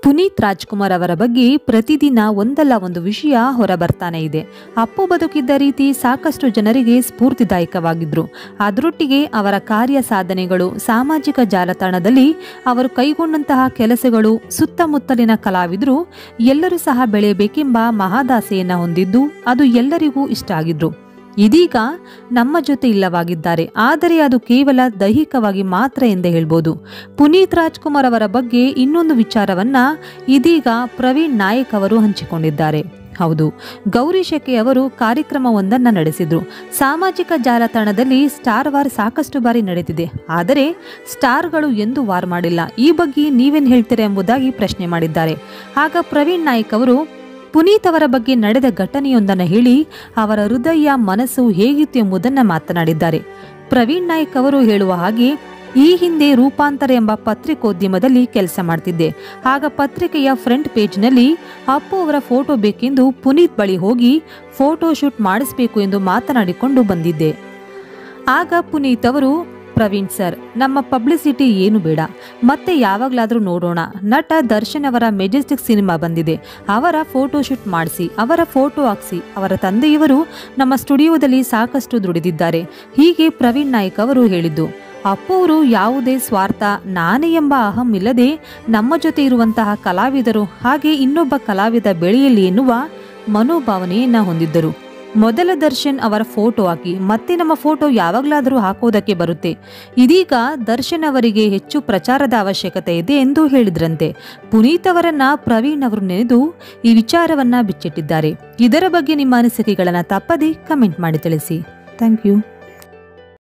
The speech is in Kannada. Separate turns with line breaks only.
ಪುನೀತ್ ರಾಜ್ಕುಮಾರ್ ಅವರ ಬಗ್ಗೆ ಪ್ರತಿದಿನ ಒಂದಲ್ಲ ಒಂದು ವಿಷಯ ಹೊರಬರ್ತಾನೆ ಇದೆ ಅಪ್ಪು ಬದುಕಿದ್ದ ರೀತಿ ಸಾಕಷ್ಟು ಜನರಿಗೆ ಸ್ಫೂರ್ತಿದಾಯಕವಾಗಿದ್ರು ಅದರೊಟ್ಟಿಗೆ ಅವರ ಕಾರ್ಯ ಸಾಧನೆಗಳು ಸಾಮಾಜಿಕ ಜಾಲತಾಣದಲ್ಲಿ ಅವರು ಕೈಗೊಂಡಂತಹ ಕೆಲಸಗಳು ಸುತ್ತಮುತ್ತಲಿನ ಕಲಾವಿದರು ಎಲ್ಲರೂ ಸಹ ಬೆಳೆಯಬೇಕೆಂಬ ಮಹಾದಾಸೆಯನ್ನ ಹೊಂದಿದ್ದು ಅದು ಎಲ್ಲರಿಗೂ ಇಷ್ಟ ಆಗಿದ್ರು ಇದೀಗ ನಮ್ಮ ಜೊತೆ ಇಲ್ಲವಾಗಿದ್ದಾರೆ ಆದರೆ ಅದು ಕೇವಲ ದೈಹಿಕವಾಗಿ ಮಾತ್ರ ಎಂದೇ ಹೇಳ್ಬೋದು ಪುನೀತ್ ರಾಜ್ಕುಮಾರ್ ಅವರ ಬಗ್ಗೆ ಇನ್ನೊಂದು ವಿಚಾರವನ್ನ ಇದೀಗ ಪ್ರವೀಣ್ ನಾಯಕ್ ಅವರು ಹಂಚಿಕೊಂಡಿದ್ದಾರೆ ಹೌದು ಗೌರಿ ಶೆಟ್ಟಿ ಅವರು ಕಾರ್ಯಕ್ರಮವೊಂದನ್ನು ನಡೆಸಿದ್ರು ಸಾಮಾಜಿಕ ಜಾಲತಾಣದಲ್ಲಿ ಸ್ಟಾರ್ ವಾರ್ ಸಾಕಷ್ಟು ಬಾರಿ ನಡೆದಿದೆ ಆದರೆ ಸ್ಟಾರ್ಗಳು ಎಂದೂ ವಾರ್ ಮಾಡಿಲ್ಲ ಈ ಬಗ್ಗೆ ನೀವೇನು ಹೇಳ್ತೀರಾ ಎಂಬುದಾಗಿ ಪ್ರಶ್ನೆ ಮಾಡಿದ್ದಾರೆ ಆಗ ಪ್ರವೀಣ್ ನಾಯಕ್ ಅವರು ಪುನೀತ್ ಅವರ ಬಗ್ಗೆ ನಡೆದ ಘಟನೆಯೊಂದನ್ನು ಹೇಳಿ ಅವರ ಹೃದಯ ಮನಸ್ಸು ಹೇಗಿತ್ತು ಎಂಬುದನ್ನು ಮಾತನಾಡಿದ್ದಾರೆ ಪ್ರವೀಣ್ ನಾಯಕ್ ಅವರು ಹೇಳುವ ಹಾಗೆ ಈ ಹಿಂದೆ ರೂಪಾಂತರ ಎಂಬ ಪತ್ರಿಕೋದ್ಯಮದಲ್ಲಿ ಕೆಲಸ ಮಾಡ್ತಿದ್ದೆ ಆಗ ಪತ್ರಿಕೆಯ ಫ್ರಂಟ್ ಪೇಜ್ನಲ್ಲಿ ಅಪ್ಪು ಅವರ ಫೋಟೋ ಬೇಕೆಂದು ಪುನೀತ್ ಬಳಿ ಹೋಗಿ ಫೋಟೋ ಶೂಟ್ ಮಾಡಿಸಬೇಕು ಎಂದು ಮಾತನಾಡಿಕೊಂಡು ಬಂದಿದ್ದೆ ಆಗ ಪುನೀತ್ ಅವರು ಪ್ರವೀಣ್ ಸರ್ ನಮ್ಮ ಪಬ್ಲಿಸಿಟಿ ಏನು ಬೇಡ ಮತ್ತೆ ಯಾವಾಗಲಾದರೂ ನೋಡೋಣ ನಟ ದರ್ಶನ್ ಅವರ ಮೆಜೆಸ್ಟಿಕ್ ಸಿನಿಮಾ ಬಂದಿದೆ ಅವರ ಫೋಟೋ ಶೂಟ್ ಮಾಡಿಸಿ ಅವರ ಫೋಟೋ ಹಾಕ್ಸಿ ಅವರ ತಂದೆಯವರು ನಮ್ಮ ಸ್ಟುಡಿಯೋದಲ್ಲಿ ಸಾಕಷ್ಟು ದುಡಿದಿದ್ದಾರೆ ಹೀಗೆ ಪ್ರವೀಣ್ ನಾಯ್ಕ್ ಅವರು ಹೇಳಿದ್ದು ಅಪ್ಪು ಅವರು ಯಾವುದೇ ಸ್ವಾರ್ಥ ನಾನೇ ಎಂಬ ಅಹಂ ಇಲ್ಲದೆ ನಮ್ಮ ಜೊತೆ ಇರುವಂತಹ ಕಲಾವಿದರು ಹಾಗೆ ಇನ್ನೊಬ್ಬ ಕಲಾವಿದ ಬೆಳೆಯಲಿ ಎನ್ನುವ ಮನೋಭಾವನೆಯನ್ನ ಹೊಂದಿದ್ದರು ಮೊದಲ ದರ್ಶನ್ ಅವರ ಫೋಟೋ ಹಾಕಿ ಮತ್ತೆ ನಮ್ಮ ಫೋಟೋ ಯಾವಾಗಲಾದರೂ ಹಾಕೋದಕ್ಕೆ ಬರುತ್ತೆ ಇದೀಗ ದರ್ಶನ್ ಅವರಿಗೆ ಹೆಚ್ಚು ಪ್ರಚಾರದ ಅವಶ್ಯಕತೆ ಇದೆ ಎಂದು ಹೇಳಿದ್ರಂತೆ ಪುನೀತ್ ಅವರನ್ನ ಪ್ರವೀಣ್ ಅವರು ನೆನೆದು ಈ ವಿಚಾರವನ್ನ ಬಿಚ್ಚಿಟ್ಟಿದ್ದಾರೆ ಇದರ ಬಗ್ಗೆ ನಿಮ್ಮ ಅನಿಸಿಕೆಗಳನ್ನು ತಪ್ಪದೇ ಕಮೆಂಟ್ ಮಾಡಿ ತಿಳಿಸಿ ಥ್ಯಾಂಕ್ ಯು